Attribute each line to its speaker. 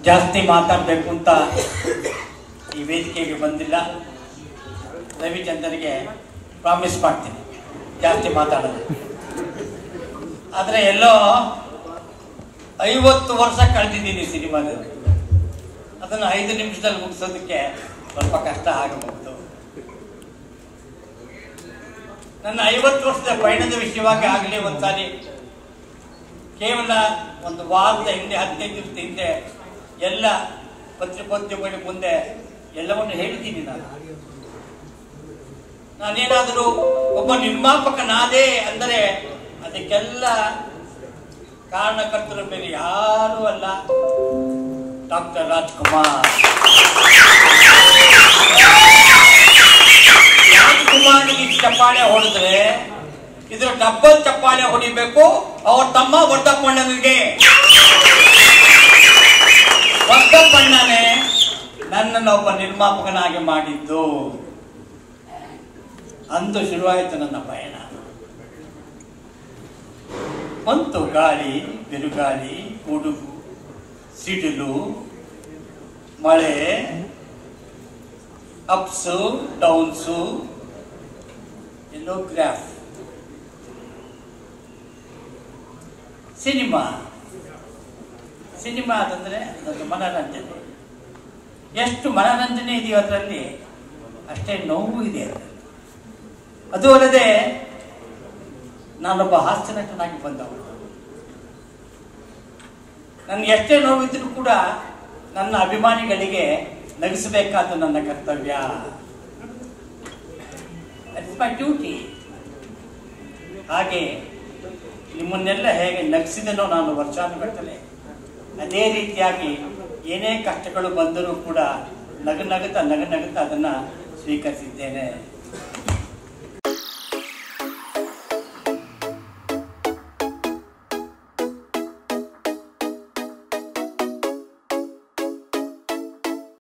Speaker 1: ಜಾಸ್ತಿ ಮಾತಾಡಬೇಕು ಅಂತ ಈ ವೇದಿಕೆಗೆ ಬಂದಿಲ್ಲ ರವಿಚಂದ್ರನಿಗೆ ಪ್ರಾಮಿಸ್ ಮಾಡ್ತೀನಿ ಜಾಸ್ತಿ ಮಾತಾಡೋದು ಆದರೆ ಎಲ್ಲೋ ಐವತ್ತು ವರ್ಷ ಕಳೆದಿದ್ದೀನಿ ಸಿನಿಮಾದಲ್ಲಿ ಅದನ್ನು ಐದು ನಿಮಿಷದಲ್ಲಿ ಮುಗಿಸೋದಕ್ಕೆ ಸ್ವಲ್ಪ ಕಷ್ಟ ಆಗಬಹುದು ನನ್ನ ಐವತ್ತು ವರ್ಷದ ಪಯಣದ ವಿಷಯವಾಗಿ ಆಗಲಿ ಒಂದ್ಸಾರಿ ಕೇವಲ ಒಂದು ವಾರದ ಹಿಂದೆ ಹದಿನೈದು ದಿವಸದ ಹಿಂದೆ ಎಲ್ಲ ಪತ್ರಿಕೋದ್ಯಮಗಳ ಮುಂದೆ ಎಲ್ಲವನ್ನು ಹೇಳಿದ್ದೀನಿ ನಾನು ನಾನೇನಾದರೂ ಒಬ್ಬ ನಿರ್ಮಾಪಕನಾದೆ ಅಂದರೆ ಅದಕ್ಕೆಲ್ಲ ಕಾರಣಕರ್ತರು ಬೇರೆ ಯಾರೂ ಅಲ್ಲ ಡಾಕ್ಟರ್ ರಾಜ್ಕುಮಾರ್ ರಾಜ್ಕುಮಾರ್ಗೆ ಚಪ್ಪಾಳೆ ಹೊಡೆದ್ರೆ ಇದ್ರ ಡಬ್ಬಲ್ ಚಪ್ಪಾಳೆ ಹೊಡಿಬೇಕು ಅವ್ರ ತಮ್ಮ ಒಡ್ಡಪ್ಪಣ್ಣನಿಗೆ ಒಡ್ಡಪ್ಪಣ್ಣನೇ ನನ್ನನ್ನು ಒಬ್ಬ ನಿರ್ಮಾಪಕನಾಗಿ ಮಾಡಿದ್ದು ಅಂದು ಶುರುವಾಯಿತು ನನ್ನ ಪಯಣ ಬಂತು ಗಾಳಿ ಬಿರುಗಾಳಿ ಗುಡುಗು ಸಿಡಿಲು ಮಳೆ ಅಪ್ಸು ಡೌನ್ಸು ಎಲ್ಲೋ ಗ್ರಾಫ್ ಸಿನಿಮಾ ಸಿನಿಮಾ ಅಂತಂದ್ರೆ ಅದೊಂದು ಮನರಂಜನೆ ಎಷ್ಟು ಮನರಂಜನೆ ಇದೆಯೋ ಅದರಲ್ಲಿ ಅಷ್ಟೇ ನೋವು ಇದೆ ಅದರಲ್ಲಿ ಅದು ಅಲ್ಲದೆ ನಾನೊಬ್ಬ ಹಾಸ್ಯ ನಟನಾಗಿ ಬಂದವನು ನನ್ಗೆ ಎಷ್ಟೇ ನೋವಿದ್ರೂ ಕೂಡ ನನ್ನ ಅಭಿಮಾನಿಗಳಿಗೆ ನಗಿಸಬೇಕಾದ ನನ್ನ ಕರ್ತವ್ಯ ಇಟ್ಸ್ ಮೈ ಡ್ಯೂಟಿ ಹಾಗೆ ನಿಮ್ಮನ್ನೆಲ್ಲ ಹೇಗೆ ನಗಿಸಿದನೋ ನಾನು ವರ್ಷಾನುಗಟ್ಟಲೆ ಅದೇ ರೀತಿಯಾಗಿ ಏನೇ ಕಷ್ಟಗಳು ಬಂದರೂ ಕೂಡ ನಗು ನಗುತ್ತಾ ನಗು ನಗುತ್ತಾ ಅದನ್ನು ಸ್ವೀಕರಿಸಿದ್ದೇನೆ